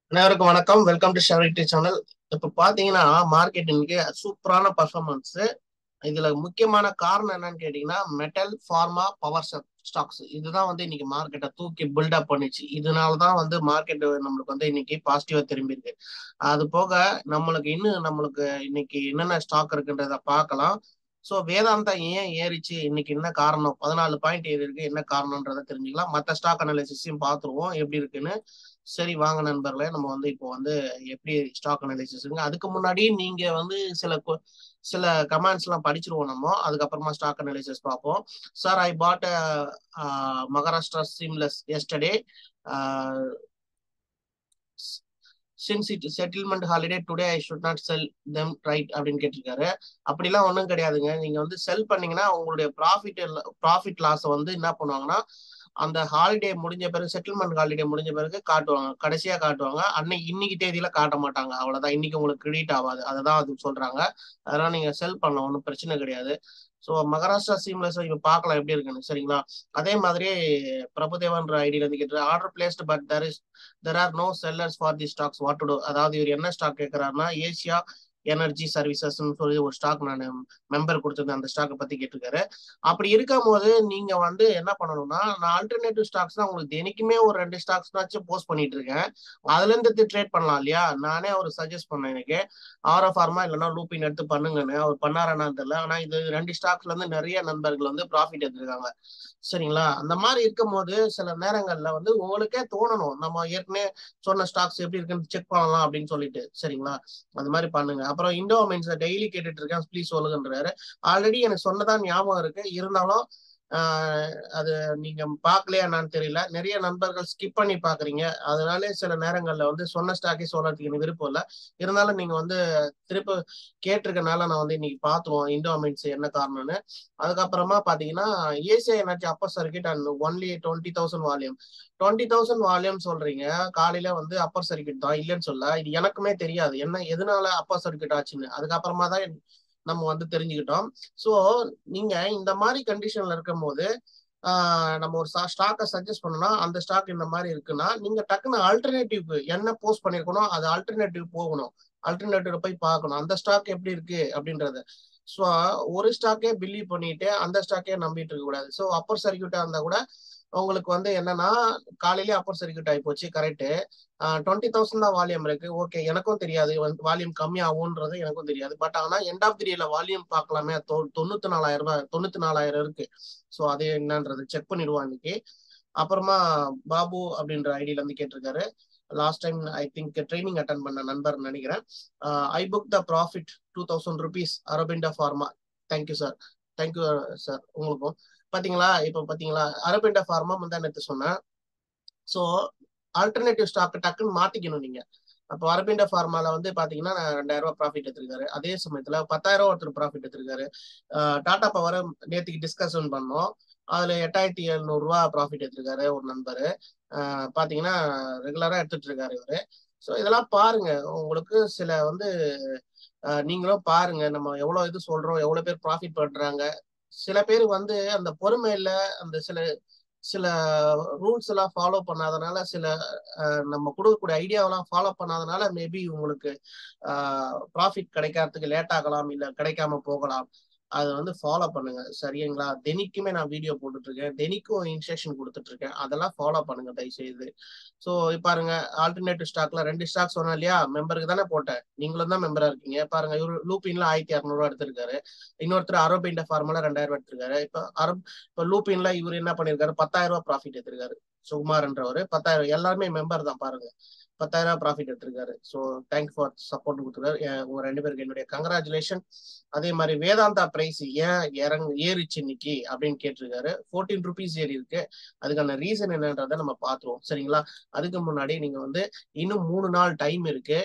அனைவருக்கும் வணக்கம் welcome to ஷெரிட்டி channel இப்ப பாத்தீங்கன்னா மார்க்கெட் இன்னைக்கு சூப்பரான பர்ஃபார்மன்ஸ் இதுல முக்கியமான காரணம் என்னன்னு கேட்டீங்கன்னா மெட்டல் ஃபார்மா பவர் ஸ்டாக்ஸ் இதுதான் வந்து இன்னைக்கு மார்க்கெட்டை தூக்கி பில்டப் பண்ணிச்சு இதனாலதான் வந்து மார்க்கெட் நம்மளுக்கு வந்து இன்னைக்கு பாசிட்டிவா திரும்பி இருக்கு அது போக நம்மளுக்கு இன்னும் நம்மளுக்கு இன்னைக்கு என்னென்ன ஸ்டாக் இருக்குன்றத பார்க்கலாம் ஸோ வேதாந்தா ஏன் ஏறிச்சு இன்னைக்கு என்ன காரணம் பதினாலு பாயிண்ட் ஏறி இருக்கு என்ன காரணம்ன்றத தெரிஞ்சுக்கலாம் மற்ற ஸ்டாக் அனாலிசிஸையும் பார்த்துருவோம் எப்படி இருக்குன்னு சரி வாங்க நண்பர்களே நம்ம வந்து இப்போ வந்து எப்படி ஸ்டாக் அனாலிசிஸ்ங்க அதுக்கு முன்னாடி நீங்க வந்து சில சில கமெண்ட்ஸ் எல்லாம் படிச்சிருவோம் நம்ம அதுக்கப்புறமா ஸ்டாக் அனாலிசிஸ் பார்ப்போம் sir I bought Maharashtra seamless yesterday since it settlement holiday today I should not sell them right அப்படின்னு கேட்டிருக்காரு அப்படிலாம் ஒன்றும் கிடையாதுங்க நீங்க வந்து செல் பண்ணீங்கன்னா உங்களுடைய ப்ராஃபிட் ப்ராஃபிட் லாஸை வந்து என்ன பண்ணுவாங்கன்னா அந்த ஹாலிடே முடிஞ்ச பிறகு செட்டில்மெண்ட் ஹாலிடே முடிஞ்ச பிறகு காட்டுவாங்க கடைசியா காட்டுவாங்க அன்னைக்கு இன்னைக்கு தேதியில காட்ட மாட்டாங்க அவ்வளவுதான் இன்னைக்கு உங்களுக்கு கிரெடிட் ஆகாது அததான் அது சொல்றாங்க அதெல்லாம் நீங்க செல் பண்ணலாம் ஒன்றும் பிரச்சனை கிடையாது ஸோ மகாராஷ்டிரா சீம்லெஸ் இப்ப பார்க்கலாம் எப்படி இருக்குன்னு சரிங்களா அதே மாதிரி பிரபுதேவன்ற ஐடியில இருந்து கேட்டு order placed but there is there are no sellers for the stocks what to do அதாவது இவர் என்ன ஸ்டாக் கேட்கிறாருன்னா ஏசியா எனர்ஜி சர்வீசஸ் சொல்லி ஒரு ஸ்டாக் நான் மெம்பர் கொடுத்துருந்தேன் அந்த ஸ்டாக்கை பத்தி கேட்டிருக்காரு அப்படி இருக்கும் போது நீங்க வந்து என்ன பண்ணணும்னா நான் ஆல்டர்னேட்டிவ் ஸ்டாக்ஸ் தான் உங்களுக்கு தினைக்குமே ஒரு ரெண்டு ஸ்டாக்ஸ்னாச்சும் போஸ்ட் பண்ணிட்டு இருக்கேன் அதுல இருந்து ட்ரேட் பண்ணலாம் இல்லையா நானே அவர் சஜஸ்ட் பண்ணேன் எனக்கு ஆரோ ஃபார்மா இல்லைன்னா லூப்பின் எடுத்து பண்ணுங்கன்னு அவர் பண்ணாரான்னு தெரியல ஆனா இது ரெண்டு ஸ்டாக்ஸ்ல இருந்து நிறைய நண்பர்கள் வந்து ப்ராஃபிட் எடுத்திருக்காங்க சரிங்களா அந்த மாதிரி இருக்கும் போது சில நேரங்கள்ல வந்து உங்களுக்கே தோணணும் நம்ம ஏற்கனவே சொன்ன ஸ்டாக்ஸ் எப்படி இருக்குன்னு செக் பண்ணலாம் அப்படின்னு சொல்லிட்டு சரிங்களா அந்த மாதிரி பண்ணுங்க அப்புறம் இண்டோ மீன்ஸ் டெய்லி கேட்டுட்டு இருக்கேன் ப்ளீஸ் சொல்லுங்கன்றாரு ஆல்ரெடி எனக்கு சொன்னதான் ஞாபகம் இருக்கு இருந்தாலும் அது நீங்க பார்க்கலையா என்னன்னு தெரியல நிறைய நண்பர்கள் ஸ்கிப் பண்ணி பாக்குறீங்க அதனால சில நேரங்கள்ல வந்து சொன்ன ஸ்டாக்கே சொல்றதுக்கு எனக்கு விருப்பம் இல்லை இருந்தாலும் நீங்க வந்து திருப்ப கேட்டிருக்கனால நான் வந்து இன்னைக்கு பாத்துருவோம் இண்டோ மீன்ஸ் என்ன காரணம்னு அதுக்கப்புறமா பாத்தீங்கன்னா Asia energy upper circuit and only twenty thousand volume twenty thousand volume சொல்றீங்க காலையில வந்து அப்பர் சர்க்கிட் தான் இல்லைன்னு சொல்ல இது எனக்குமே தெரியாது என்ன எதனால அப்பர் சர்க்கிட் ஆச்சுன்னு அதுக்கப்புறமா தான் நம்ம வந்து தெரிஞ்சுக்கிட்டோம் ஸோ நீங்க இந்த மாதிரி கண்டிஷன்ல இருக்கும் போது நம்ம ஒரு ஸ்டாக்கை சஜஸ்ட் பண்ணோம்னா அந்த ஸ்டாக் இந்த மாதிரி இருக்குன்னா நீங்க டக்குன்னு ஆல்டர்னேட்டிவ் என்ன போஸ்ட் பண்ணிருக்கணும் அது ஆல்டர்னேட்டிவ் போகணும் ஆல்டர்னேட்டிவ் போய் பார்க்கணும் அந்த ஸ்டாக் எப்படி இருக்கு அப்படின்றத ஸோ ஒரு ஸ்டாக்கே பிலீவ் பண்ணிட்டு அந்த ஸ்டாக்கே நம்பிட்டு இருக்க கூடாது ஸோ அப்பர் சர்க்கியூட்டா இருந்தா கூட உங்களுக்கு வந்து என்னன்னா காலையிலேயே அப்பர் சர்க்கியூட் ஆகி போச்சு கரெக்டு டுவெண்ட்டி தௌசண்ட் தான் வால்யூம் இருக்கு ஓகே எனக்கும் தெரியாது வால்யூம் கம்மி ஆகும்ன்றது எனக்கும் தெரியாது பட் ஆனா எண்ட் ஆஃப் த்ரீல வால்யூம் பார்க்கலாமே தொண்ணூத்தி நாலாயிரம் ரூபாய் தொண்ணூத்தி நாலாயிரம் இருக்கு ஸோ அது என்னன்றது செக் பண்ணிடுவோம் இன்னைக்கு அப்புறமா பாபு அப்படின்ற ஐடியில இருந்து கேட்டிருக்காரு last time I think training attend பண்ண நண்பர் நினைக்கிறேன் I book the profit two thousand rupees Aurobindo pharma thank you sir thank you sir உங்களுக்கும் பாத்தீங்களா இப்ப பாத்தீங்களா அரபிண்டா ஃபார்மா வந்து நேற்று சொன்னேன் ஸோ ஆல்டர்னேட்டிவ் ஸ்டாக் டக்குன்னு மாத்திக்கணும் நீங்க அப்போ அரபிண்டா ஃபார்மால வந்து பாத்தீங்கன்னா ரெண்டாயிரம் ரூபாய் ப்ராஃபிட் எடுத்திருக்காரு அதே சமயத்துல பத்தாயிரம் ஒருத்தர் ப்ராஃபிட் எடுத்திருக்காரு டாடா பவர் நேற்றுக்கு டிஸ்கஷன் பண்ணோம் அதுல எட்டாயிரத்தி எழுநூறு ரூபா ப்ராஃபிட் எடுத்திருக்காரு ஒரு நண்பர் பாத்தீங்கன்னா ரெகுலரா எடுத்துட்டு இருக்காரு இவரு ஸோ இதெல்லாம் பாருங்க உங்களுக்கு சில வந்து நீங்களும் பாருங்க நம்ம எவ்வளவு இது சொல்றோம் எவ்வளவு பேர் ப்ராஃபிட் பண்றாங்க சில பேர் வந்து அந்த பொறுமையில அந்த சில சில ரூல்ஸ் எல்லாம் ஃபாலோ பண்ணாதனால சில நம்ம கொடுக்கக்கூடிய ஐடியாவெல்லாம் ஃபாலோ பண்ணாதனால மேபி உங்களுக்கு ப்ராஃபிட் கிடைக்கிறதுக்கு லேட் ஆகலாம் இல்லை கிடைக்காம போகலாம் அதை வந்து ஃபாலோ பண்ணுங்க சரிங்களா தினிக்குமே நான் வீடியோ போட்டுட்டு இருக்கேன் தினிக்கும் இன்ஸ்ட்ரக்ஷன் கொடுத்துட்டு இருக்கேன் அதெல்லாம் ஃபாலோ பண்ணுங்க தயவுசெய்து ஸோ பாருங்க ஆல்டர்னேட்டிவ் ஸ்டாக்ல ரெண்டு ஸ்டாக் சொன்னேன் இல்லையா மெம்பருக்கு தானே போட்டேன் நீங்களும் தான் மெம்பரா இருக்கீங்க பாருங்க இவரு லூப்பின்ல ஆயிரத்தி இரநூறுவா எடுத்திருக்காரு இன்னொருத்தர் அரபிண்ட ஃபார்முலா ரெண்டாயிரம் ரூபாய் எடுத்திருக்காரு இப்போ அரப் இப்போ லூப்பின்ல இவர் என்ன பண்ணிருக்காரு பத்தாயிரம் ரூபாய் ப்ராஃபிட் எடுத்திருக்காரு சுகுமார்ன்றவர் பத்தாயிரம் எல்லாருமே மெம்பர் தான் பாருங்க பத்தாயிரம் ரூபாய் ப்ராஃபிட் எடுத்திருக்காரு ஸோ தேங்க் ஃபார் சப்போர்ட் கொடுத்துருக்காரு உங்க ரெண்டு பேருக்கு என்னுடைய கங்க்ராச்சுலேஷன் அதே மாதிரி வேதாந்தா பிரைஸ் ஏன் இறங்கு ஏறிச்சு இன்னைக்கு அப்படின்னு கேட்டிருக்காரு ஃபோர்டீன் ருபீஸ் ஏறி இருக்கு அதுக்கான ரீசன் என்னன்றதை நம்ம பார்த்துருவோம் சரிங்களா அதுக்கு முன்னாடி நீங்க வந்து இன்னும் மூணு நாள் டைம் இருக்கு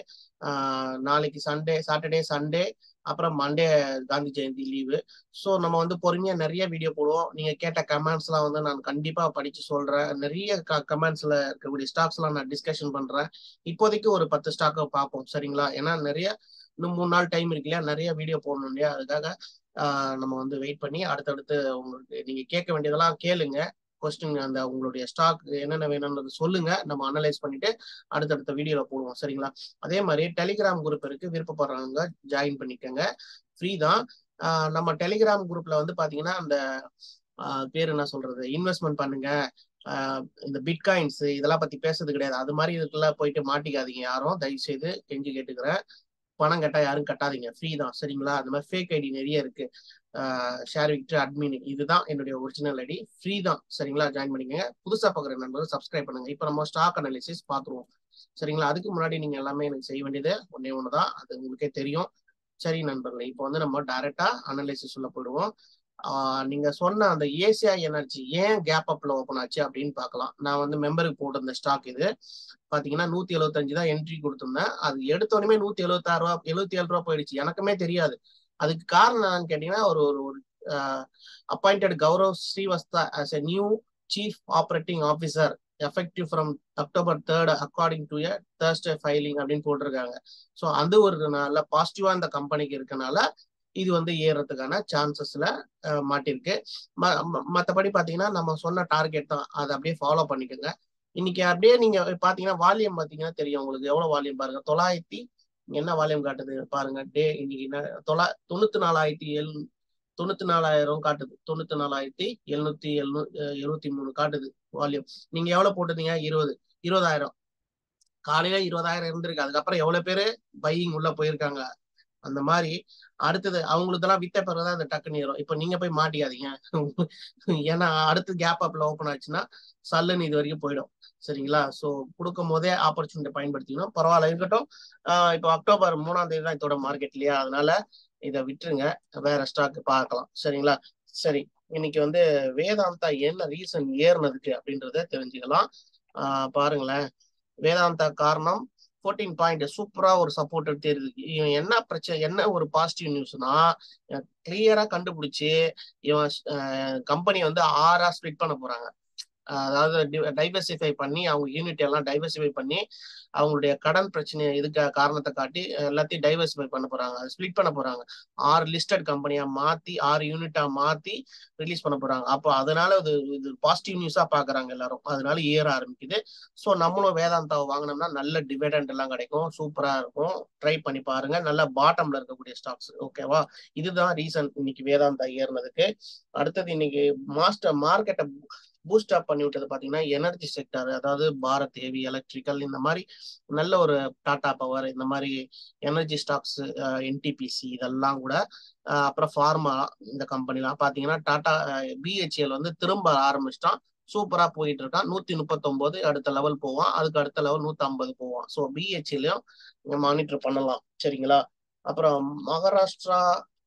நாளைக்கு சண்டே சாட்டர்டே சண்டே அப்புறம் Monday Gandhi Jayanti leave so நம்ம வந்து பொறுமையா நிறைய வீடியோ போடுவோம் நீங்க கேட்ட கமெண்ட்ஸ் எல்லாம் வந்து நான் கண்டிப்பா படிச்சு சொல்றேன் நிறைய கமெண்ட்ஸ்ல இருக்கக்கூடிய ஸ்டாக்ஸ் எல்லாம் நான் டிஸ்கஷன் பண்றேன் இப்போதைக்கு ஒரு பத்து ஸ்டாக்கை பார்ப்போம் சரிங்களா ஏன்னா நிறைய இன்னும் மூணு நாள் டைம் இருக்கு இல்லையா நிறைய வீடியோ போடணும் இல்லையா அதுக்காக நம்ம வந்து வெயிட் பண்ணி அடுத்தடுத்து உங்களுக்கு நீங்க கேட்க வேண்டியதெல்லாம் கேளுங்க கொஸ்டின் அந்த உங்களுடைய ஸ்டாக் என்னென்ன வேணும்ன்றது சொல்லுங்க நம்ம அனலைஸ் பண்ணிட்டு அடுத்தடுத்த வீடியோல போடுவோம் சரிங்களா அதே மாதிரி டெலிகிராம் குரூப் இருக்கு விருப்பப்படுறவங்க ஜாயின் பண்ணிக்கோங்க ஃப்ரீ தான் நம்ம டெலிகிராம் குரூப்ல வந்து பாத்தீங்கன்னா அந்த பேர் என்ன சொல்றது இன்வெஸ்ட்மெண்ட் பண்ணுங்க இந்த பிட்காயின்ஸ் இதெல்லாம் பத்தி பேசுறது கிடையாது அது மாதிரி இதுக்கெல்லாம் போயிட்டு மாட்டிக்காதீங்க யாரும் தயவு செய்து கெஞ்சி கேட்டுக்கிறேன் பணம் கட்டா யாரும் கட்டாதீங்க ஃப்ரீ தான் சரிங்களா அந்த மாதிரி ஃபேக் ஐடி நிறைய இருக்கு ஷேர் விக்டர் அட்மின் இதுதான் என்னுடைய ஒரிஜினல் ஐடி ஃப்ரீ தான் சரிங்களா ஜாயின் பண்ணிக்கங்க புதுசா பார்க்குற நண்பர்கள் சப்ஸ்கிரைப் பண்ணுங்க இப்போ நம்ம ஸ்டாக் அனாலிசிஸ் பார்த்துருவோம் சரிங்களா அதுக்கு முன்னாடி நீங்க எல்லாமே எனக்கு செய்ய வேண்டியது ஒன்னே ஒன்று தான் அது உங்களுக்கே தெரியும் சரி நண்பர்களே இப்போ வந்து நம்ம டைரக்டா அனலைசிஸ் உள்ள போயிடுவோம் நீங்க சொன்ன அந்த ஏசியா எனர்ஜி ஏன் கேப் அப்ல ஓப்பன் ஆச்சு அப்படின்னு பார்க்கலாம் நான் வந்து மெம்பருக்கு போட்டிருந்த ஸ்டாக் இது பாத்தீங்கன்னா நூத்தி எழுபத்தஞ்சு தான் என்ட்ரி கொடுத்திருந்தேன் அது எடுத்தோடனே நூத்தி எழுபத்தாறு ரூபா எழுபத்தி ஏழு ரூபா போயிடுச்சு எனக்குமே தெரியாது அதுக்கு காரணம் என்னன்னு கேட்டீங்கன்னா ஒரு ஒரு appointed Gaurav Srivastava as a new chief operating officer effective from October third according to a Thursday filing அப்படின்னு போட்டிருக்காங்க ஸோ அது ஒரு நல்ல பாசிட்டிவா இந்த கம்பெனிக்கு இருக்கனால இது வந்து ஏறதுக்கான சான்சஸ்ல மாட்டிருக்கு மற்றபடி பாத்தீங்கன்னா நம்ம சொன்ன டார்கெட் தான் அதை அப்படியே ஃபாலோ பண்ணிக்கோங்க இன்னைக்கு அப்படியே நீங்க பாத்தீங்கன்னா வால்யூம் பாத்தீங்கன்னா தெரியும் உங்களுக்கு எவ்வளவு வால்யூம் பாருங்க தொள்ளாயிரத்தி என்ன வால்யூம் காட்டுது பாருங்க டே இன்னைக்கு என்ன தொள்ளா தொண்ணூத்தி நாலாயிரத்தி எழு தொண்ணூத்தி நாலாயிரம் காட்டுது தொண்ணூத்தி நாலாயிரத்தி எழுநூத்தி எழுநூ எழுபத்தி மூணு காட்டுது வால்யூம் நீங்க எவ்வளவு போட்டுருந்தீங்க இருபது இருபதாயிரம் காலையில இருபதாயிரம் இருந்திருக்கு அதுக்கப்புறம் எவ்வளவு பேரு பையிங் உள்ள போயிருக்காங்க அந்த மாதிரி அடுத்தது அவங்களுக்கெல்லாம் வித்த பிறகுதான் அந்த டக்குன்னு ஏறும் இப்ப நீங்க போய் மாட்டிக்காதீங்க ஏன்னா அடுத்து கேப் அப்ல ஓப்பன் ஆச்சுன்னா சல்லுன்னு இது வரைக்கும் போயிடும் சரிங்களா சோ கொடுக்கும் போதே ஆப்பர்ச்சுனிட்டி பயன்படுத்திக்கணும் பரவாயில்ல இருக்கட்டும் இப்போ அக்டோபர் மூணாம் தேதி தான் இதோட மார்க்கெட் இல்லையா அதனால இதை விட்டுருங்க வேற ஸ்டாக் பார்க்கலாம் சரிங்களா சரி இன்னைக்கு வந்து வேதாந்தா என்ன ரீசன் ஏறினதுக்கு அப்படின்றத தெரிஞ்சுக்கலாம் ஆஹ் பாருங்களேன் வேதாந்தா காரணம் ஃபோர்டீன் பாயிண்ட் சூப்பரா ஒரு சப்போர்ட் தெரியுது இவன் என்ன பிரச்சனை என்ன ஒரு பாசிட்டிவ் நியூஸ்னா கிளியரா கண்டுபிடிச்சு இவன் கம்பெனி வந்து ஆறா ஸ்பிளிட் பண்ண போறாங்க அதாவது டைவர்சிஃபை பண்ணி அவங்க யூனிட் எல்லாம் டைவர்சிஃபை பண்ணி அவங்களுடைய கடன் பிரச்சனை இதுக்கு காரணத்தை காட்டி எல்லாத்தையும் டைவர்சிஃபை பண்ண போறாங்க ஸ்பிளிட் பண்ண போறாங்க ஆறு லிஸ்டட் கம்பெனியா மாத்தி ஆறு யூனிட்டா மாத்தி ரிலீஸ் பண்ண போறாங்க அப்போ அதனால இது இது பாசிட்டிவ் நியூஸா பாக்குறாங்க எல்லாரும் அதனால ஏற ஆரம்பிக்குது ஸோ நம்மளும் வேதாந்தாவை வாங்கினோம்னா நல்ல டிவிடெண்ட் எல்லாம் கிடைக்கும் சூப்பரா இருக்கும் ட்ரை பண்ணி பாருங்க நல்ல பாட்டம்ல இருக்கக்கூடிய ஸ்டாக்ஸ் ஓகேவா இதுதான் ரீசன் இன்னைக்கு வேதாந்தா ஏறினதுக்கு அடுத்தது இன்னைக்கு மாஸ்டர் மார்க்கெட்டை பூஸ்ட் அப் பண்ணி விட்டது பாத்தீங்கன்னா எனர்ஜி செக்டர் அதாவது பாரத் ஹெவி எலக்ட்ரிக்கல் இந்த மாதிரி நல்ல ஒரு டாடா பவர் இந்த மாதிரி எனர்ஜி ஸ்டாக்ஸ் என்டிபிசி இதெல்லாம் கூட அப்புறம் ஃபார்மா இந்த கம்பெனிலாம் பாத்தீங்கன்னா டாடா பிஹெச்எல் வந்து திரும்ப ஆரம்பிச்சிட்டான் சூப்பரா போயிட்டு இருக்கான் நூத்தி முப்பத்தொன்பது அடுத்த லெவல் போவான் அதுக்கு அடுத்த லெவல் நூத்தி ஐம்பது போவான் ஸோ பிஹெச்எல்லையும் மானிட்டர் பண்ணலாம் சரிங்களா அப்புறம் மகாராஷ்டிரா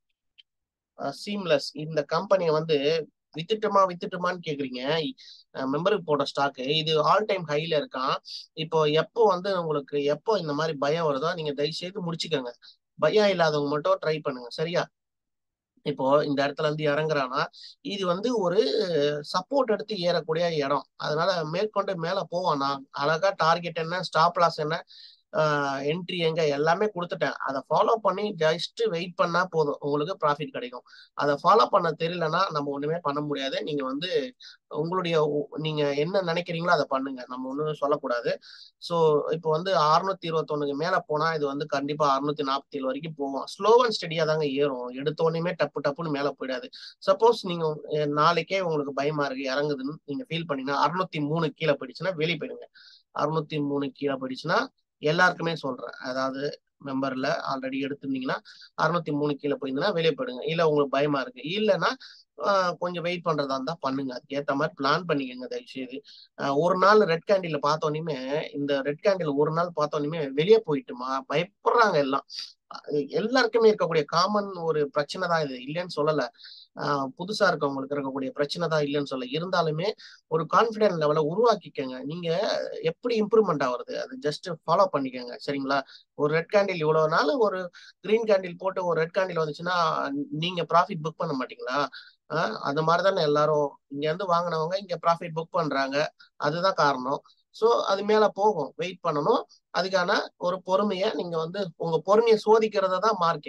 சீம்லெஸ் இந்த கம்பெனியை வந்து வித்துட்டுமா வித்துட்டுமான்னு கேக்குறீங்க மெம்பருக்கு போட்ட ஸ்டாக்கு இது ஆல் டைம் ஹைல இருக்கான் இப்போ எப்போ வந்து உங்களுக்கு எப்போ இந்த மாதிரி பயம் வருதோ நீங்க தயவு செய்து முடிச்சுக்கோங்க பயம் இல்லாதவங்க மட்டும் ட்ரை பண்ணுங்க சரியா இப்போ இந்த இடத்துல இருந்து இறங்குறான்னா இது வந்து ஒரு சப்போர்ட் எடுத்து ஏறக்கூடிய இடம் அதனால மேற்கொண்டு மேல போவான் நான் அழகா டார்கெட் என்ன ஸ்டாப் லாஸ் என்ன என்ட்ரி எங்க எல்லாமே கொடுத்துட்டேன் அதை ஃபாலோ பண்ணி ஜஸ்ட் வெயிட் பண்ணா போதும் உங்களுக்கு ப்ராஃபிட் கிடைக்கும் அதை ஃபாலோ பண்ண தெரியலன்னா நம்ம ஒண்ணுமே பண்ண முடியாது நீங்க வந்து உங்களுடைய நீங்க என்ன நினைக்கிறீங்களோ அதை பண்ணுங்க நம்ம ஒண்ணும் சொல்லக்கூடாது ஸோ இப்போ வந்து அறுநூத்தி இருபத்தொன்னுக்கு மேல போனா இது வந்து கண்டிப்பா அறுநூத்தி நாற்பத்தி ஏழு வரைக்கும் போவோம் ஸ்லோ அண்ட் ஸ்டடியா தாங்க ஏறும் எடுத்தோடனே டப்பு டப்புன்னு மேல போயிடாது சப்போஸ் நீங்க நாளைக்கே உங்களுக்கு பயமா இருக்கு இறங்குதுன்னு நீங்க ஃபீல் பண்ணீங்கன்னா அறுநூத்தி மூணு கீழே போயிடுச்சுன்னா வெளியே போயிடுங்க அறுநூத்தி மூணு கீழே போயிடுச்சுன்னா எல்லாருக்குமே சொல்றேன் அதாவது மெம்பர்ல ஆல்ரெடி எடுத்திருந்தீங்கன்னா அறுநூத்தி மூணு கீழே போயிருந்தீங்கன்னா வெளியே போயிடுங்க இல்ல உங்களுக்கு பயமா இருக்கு இல்லைன்னா கொஞ்சம் வெயிட் பண்றதா இருந்தா பண்ணுங்க அதுக்கு ஏத்த மாதிரி பிளான் பண்ணிக்கோங்க தயவுசெய்து ஒரு நாள் ரெட் கேண்டில் பார்த்தோன்னே இந்த ரெட் கேண்டில் ஒரு நாள் பார்த்தோன்னே வெளியே போயிட்டுமா பயப்படுறாங்க எல்லாம் எல்லாருக்குமே இருக்கக்கூடிய காமன் ஒரு பிரச்சனை தான் இது இல்லைன்னு சொல்லல புதுசா இருக்கவங்களுக்கு இருக்கக்கூடிய பிரச்சனை தான் இல்லைன்னு சொல்ல இருந்தாலுமே ஒரு கான்பிடன்ட் லெவலை உருவாக்கிக்கங்க நீங்க எப்படி இம்ப்ரூவ்மெண்ட் ஆகுறது அது ஜஸ்ட் ஃபாலோ பண்ணிக்கோங்க சரிங்களா ஒரு ரெட் கேண்டில் இவ்வளவு நாள் ஒரு கிரீன் கேண்டில் போட்டு ஒரு ரெட் கேண்டில் வந்துச்சுன்னா நீங்க ப்ராஃபிட் புக் பண்ண மாட்டீங்களா அந்த மாதிரி தானே எல்லாரும் இங்க இருந்து வாங்கினவங்க இங்க ப்ராஃபிட் புக் பண்றாங்க அதுதான் காரணம் ஸோ அது மேல போகும் வெயிட் பண்ணணும் அதுக்கான ஒரு பொறுமையை நீங்க வந்து உங்க பொறுமையை சோதிக்கிறத தான் மார்க்கெட்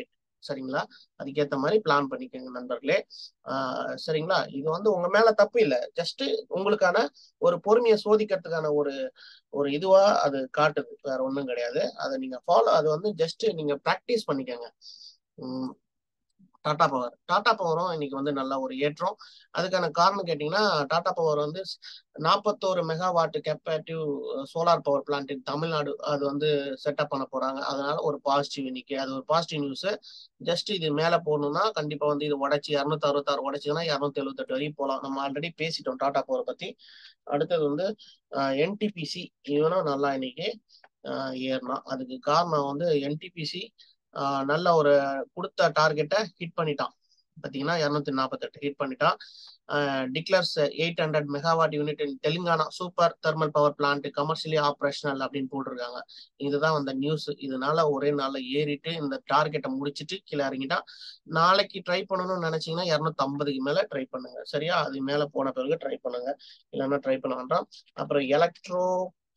சரிங்களா அதுக்கேற்ற மாதிரி பிளான் பண்ணிக்கோங்க நண்பர்களே ஆஹ் சரிங்களா இது வந்து உங்க மேல தப்பு இல்லை ஜஸ்ட் உங்களுக்கான ஒரு பொறுமையை சோதிக்கிறதுக்கான ஒரு ஒரு இதுவா அது காட்டுது வேற ஒன்றும் கிடையாது அதை நீங்க ஃபாலோ அது வந்து ஜஸ்ட் நீங்க ப்ராக்டிஸ் பண்ணிக்கோங்க உம் டாடா பவர் டாடா பவரும் இன்னைக்கு வந்து நல்ல ஒரு ஏற்றம் அதுக்கான காரணம் கேட்டிங்கன்னா டாடா பவர் வந்து நாற்பத்தோரு megawatt captive solar power plant Tamil Nadu அது வந்து செட்டப் பண்ண போறாங்க அதனால ஒரு பாசிட்டிவ் இன்னைக்கு அது ஒரு பாசிட்டிவ் நியூஸ் ஜஸ்ட் இது மேல போகணும்னா கண்டிப்பா வந்து இது உடச்சி இரநூத்தி அறுபத்தாறு உடச்சுன்னா இரநூத்தி எழுபத்தெட்டு வரைக்கும் போகலாம் நம்ம ஆல்ரெடி பேசிட்டோம் டாடா பவர் பத்தி அடுத்தது வந்து என்டிபிசி இவனும் நல்லா இன்னைக்கு ஏறினா அதுக்கு காரணம் வந்து என்டிபிசி நல்ல ஒரு கொடுத்த டார்கெட்டை ஹிட் பண்ணிட்டான் பார்த்தீங்கன்னா இரநூத்தி நாற்பத்தெட்டு ஹிட் பண்ணிட்டான் declares eight hundred megawatt unit in Telangana super thermal power plant commercially operational அப்படின்னு போட்டிருக்காங்க இதுதான் அந்த நியூஸ் இதனால ஒரே நாள்ல ஏறிட்டு இந்த டார்கெட்டை முடிச்சுட்டு கீழே இறங்கிட்டான் நாளைக்கு ட்ரை பண்ணணும்னு நினைச்சீங்கன்னா இரநூத்தி ஐம்பதுக்கு மேல ட்ரை பண்ணுங்க சரியா அது மேல போன பிறகு ட்ரை பண்ணுங்க இல்லைன்னா ட்ரை பண்ண வேண்டாம் அப்புறம் எலக்ட்ரோ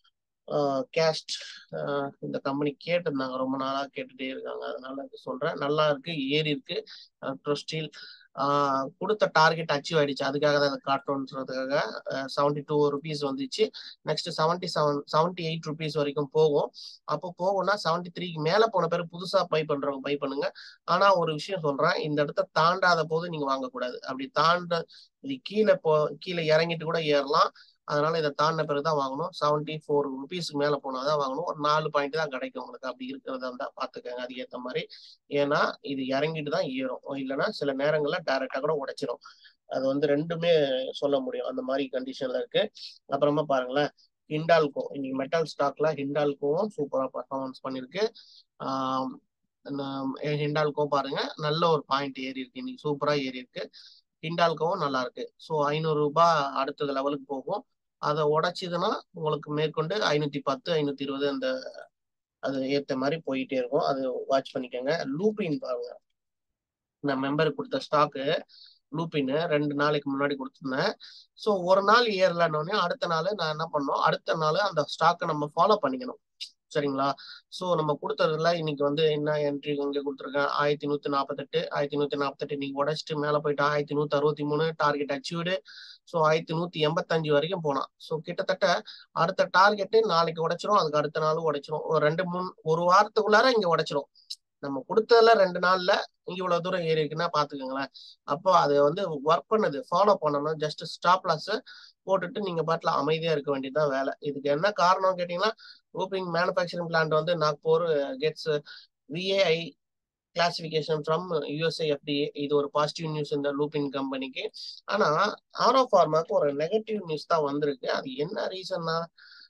கேஸ்ட் இந்த கம்பெனி கேட்டிருந்தாங்க ரொம்ப நாளா கேட்டுட்டே இருக்காங்க அதனால சொல்றேன் நல்லா இருக்கு ஏறி இருக்கு ஸ்டீல் கொடுத்த டார்கெட் அச்சீவ் ஆயிடுச்சு அதுக்காக தான் அதை காட்டணுன்றதுக்காக செவன்டி டூ ருபீஸ் வந்துச்சு next seventy seven seventy eight rupees வரைக்கும் போகும் அப்போ போகும்னா செவன்டி த்ரீக்கு மேல போன பிறகு புதுசா பை பண்றவங்க பை பண்ணுங்க ஆனா ஒரு விஷயம் சொல்றேன் இந்த இடத்த தாண்டாத போது நீங்க வாங்கக்கூடாது அப்படி தாண்ட இது கீழே போ கீழே இறங்கிட்டு கூட ஏறலாம் அதனால இதை தாண்டின பிறகு தான் வாங்கணும் செவன்டி ஃபோர் ருபீஸ்க்கு மேல போனாதான் வாங்கணும் ஒரு நாலு பாயிண்ட் தான் கிடைக்கும் உங்களுக்கு அப்படி இருக்கிறதா இருந்தா பாத்துக்கோங்க அதுக்கேற்ற மாதிரி ஏன்னா இது இறங்கிட்டு தான் ஏறும் இல்லைன்னா சில நேரங்கள்ல டைரக்டா கூட உடைச்சிரும் அது வந்து ரெண்டுமே சொல்ல முடியும் அந்த மாதிரி கண்டிஷன்ல இருக்கு அப்புறமா பாருங்களேன் ஹிண்டால்கோ இன்னைக்கு மெட்டல் ஸ்டாக்ல ஹிண்டால்கோவும் சூப்பரா பர்ஃபார்மன்ஸ் பண்ணிருக்கு ஆஹ் ஹிண்டால்கோ பாருங்க நல்ல ஒரு பாயிண்ட் ஏறி இருக்கு இன்னைக்கு சூப்பரா ஏறி இருக்கு ஹிண்டால்கோவும் நல்லா இருக்கு ஸோ ஐநூறு ரூபாய் அடுத்த லெவலுக்கு போகும் அதை உடைச்சிதுன்னா உங்களுக்கு மேற்கொண்டு ஐநூத்தி பத்து ஐநூத்தி இருபது அந்த அது ஏத்த மாதிரி போயிட்டே இருக்கும் அது வாட்ச் பண்ணிக்கோங்க லூப்பின் பாருங்க நான் மெம்பருக்கு கொடுத்த ஸ்டாக்கு லூப்பின் ரெண்டு நாளைக்கு முன்னாடி கொடுத்துருந்தேன் ஸோ ஒரு நாள் ஏறலன்னொடனே அடுத்த நாள் நான் என்ன பண்ணோம் அடுத்த நாள் அந்த ஸ்டாக்கை நம்ம ஃபாலோ பண்ணிக்கணும் சரிங்களா ஸோ நம்ம கொடுத்ததுல இன்னைக்கு வந்து என்ன என்ட்ரி இங்கே கொடுத்துருக்கேன் ஆயிரத்தி நூத்தி நாற்பத்தெட்டு ஆயிரத்தி நூத்தி நாற்பத்தெட்டு இன்னைக்கு உடச்சிட்டு மேலே போயிட்டு ஆயிரத்தி நூத்தி அறுபத்தி மூணு டார்கெட் அச்சீவ்டு ஸோ ஆயிரத்தி நூத்தி எண்பத்தஞ்சு வரைக்கும் போனான் ஸோ கிட்டத்தட்ட அடுத்த டார்கெட்டு நாளைக்கு உடைச்சிரும் அதுக்கு அடுத்த நாளும் உடைச்சிரும் ஒரு ரெண்டு மூணு ஒரு வாரத்துக்குள்ளார இங்க உடைச்சிரும் நம்ம கொடுத்ததுல ரெண்டு நாள்ல இங்க இவ்வளவு தூரம் ஏறி இருக்குன்னா பாத்துக்கோங்களேன் அப்போ அது வந்து ஒர்க் பண்ணது ஃபாலோ பண்ணணும் ஜஸ்ட் ஸ்டாப் லாஸ் போட்டுட்டு நீங்க பாட்டுல அமைதியா இருக்க வேண்டியதுதான் வேலை இதுக்கு என்ன காரணம் கேட்டீங்கன்னா ரூபிங் மேனுஃபேக்சரிங் பிளான்ட் வந்து Nagpur gets VAI classification from USA FDA இது ஒரு பாசிட்டிவ் நியூஸ் இந்த லூப்பிங் கம்பெனிக்கு ஆனா ஆரோ ஃபார்மாக்கு ஒரு நெகட்டிவ் நியூஸ் தான் வந்திருக்கு அது என்ன ரீசன்னா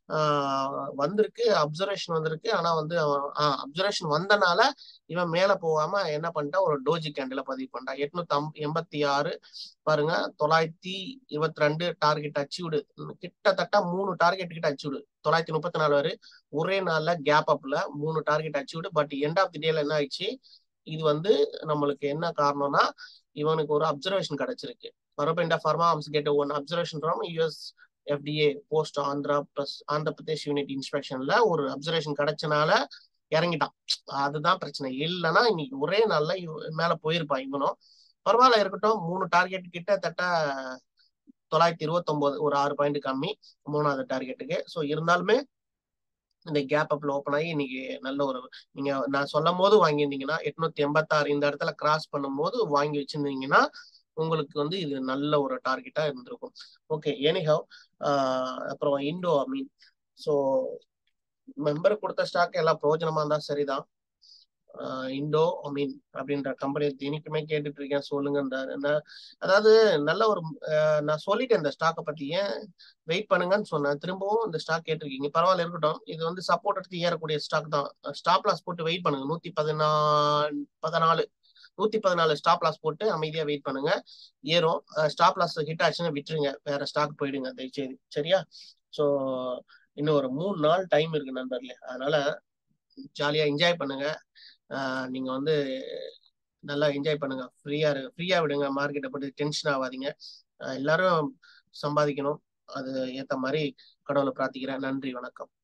வந்திருக்கு அப்சர்வேஷன் வந்திருக்கு ஆனா வந்து அவன் அப்சர்வேஷன் வந்தனால இவன் மேல போகாம என்ன பண்ணிட்டான் ஒரு டோஜி கேண்டில பதிவு பண்ணிட்டான் எட்நூத்தி எண்பத்தி ஆறு பாருங்க தொள்ளாயிரத்தி இருபத்தி ரெண்டு டார்கெட் அச்சீவ்டு கிட்டத்தட்ட மூணு டார்கெட் கிட்ட அச்சீவ்டு தொள்ளாயிரத்தி முப்பத்தி நாலு வரை ஒரே நாள்ல கேப் அப்ல மூணு target achieved but end of the டேல என்ன ஆயிடுச்சு இது வந்து நம்மளுக்கு என்ன காரணம்னா இவனுக்கு ஒரு அப்சர்வேஷன் கிடைச்சிருக்கு Aurobindo pharma arms get one observation from US FDA post Andhra plus Andhra Pradesh unit இன்ஸ்பெக்ஷன்ல ஒரு அப்சர்வேஷன் கிடைச்சனால இறங்கிட்டான் அதுதான் பிரச்சனை இல்லைன்னா இன்னைக்கு ஒரே நாள்ல மேல போயிருப்பான் இவனும் பரவாயில்ல இருக்கட்டும் மூணு டார்கெட் கிட்டத்தட்ட தொள்ளாயிரத்தி இருபத்தி ஒன்பது ஒரு ஆறு பாயிண்ட் கம்மி மூணாவது டார்கெட்டுக்கு ஸோ இருந்தாலுமே இந்த கேப் அப்ல ஓப்பன் ஆகி இன்னைக்கு நல்ல ஒரு நீங்க நான் சொல்லும் போது வாங்கியிருந்தீங்கன்னா எட்நூத்தி எண்பத்தாறு இந்த இடத்துல கிராஸ் பண்ணும் போது வாங்கி வச்சிருந்தீங்கன்னா உங்களுக்கு வந்து இது நல்ல ஒரு டார்கெட்டா இருந்திருக்கும் ஓகே எனிஹவ் அப்புறம் இண்டோ ஐ மீன் ஸோ மெம்பர் கொடுத்த ஸ்டாக் எல்லாம் பிரயோஜனமா இருந்தா சரிதான் இண்டோ ஐ மீன் அப்படின்ற கம்பெனி தினிக்குமே கேட்டுட்டு இருக்கேன் சொல்லுங்க அதாவது நல்ல ஒரு நான் சொல்லிட்டேன் இந்த ஸ்டாக்கை பத்தி ஏன் வெயிட் பண்ணுங்கன்னு சொன்னேன் திரும்பவும் இந்த ஸ்டாக் கேட்டிருக்கீங்க பரவாயில்ல இருக்கட்டும் இது வந்து சப்போர்ட் எடுத்து ஏறக்கூடிய ஸ்டாக் தான் ஸ்டாப் லாஸ் போட்டு வெயிட் பண்ணுங்க நூத்தி பதினாலு பதினாலு நூத்தி பதினாலு ஸ்டாப் லாஸ் போட்டு அமைதியா வெயிட் பண்ணுங்க ஏறும் ஸ்டாப் லாஸ் ஹிட் ஆச்சுன்னா விட்டுருங்க வேற ஸ்டாக் போயிடுங்க தயவுசெய்து சரியா ஸோ இன்னும் ஒரு மூணு நாள் டைம் இருக்கு நண்பர்களே அதனால ஜாலியா என்ஜாய் பண்ணுங்க நீங்க வந்து நல்லா என்ஜாய் பண்ணுங்க ஃப்ரீயா இருக்கு ஃப்ரீயா விடுங்க மார்க்கெட்டை பத்தி டென்ஷன் ஆகாதீங்க எல்லாரும் சம்பாதிக்கணும் அது ஏத்த மாதிரி கடவுளை பிரார்த்திக்கிறேன் நன்றி வணக்கம்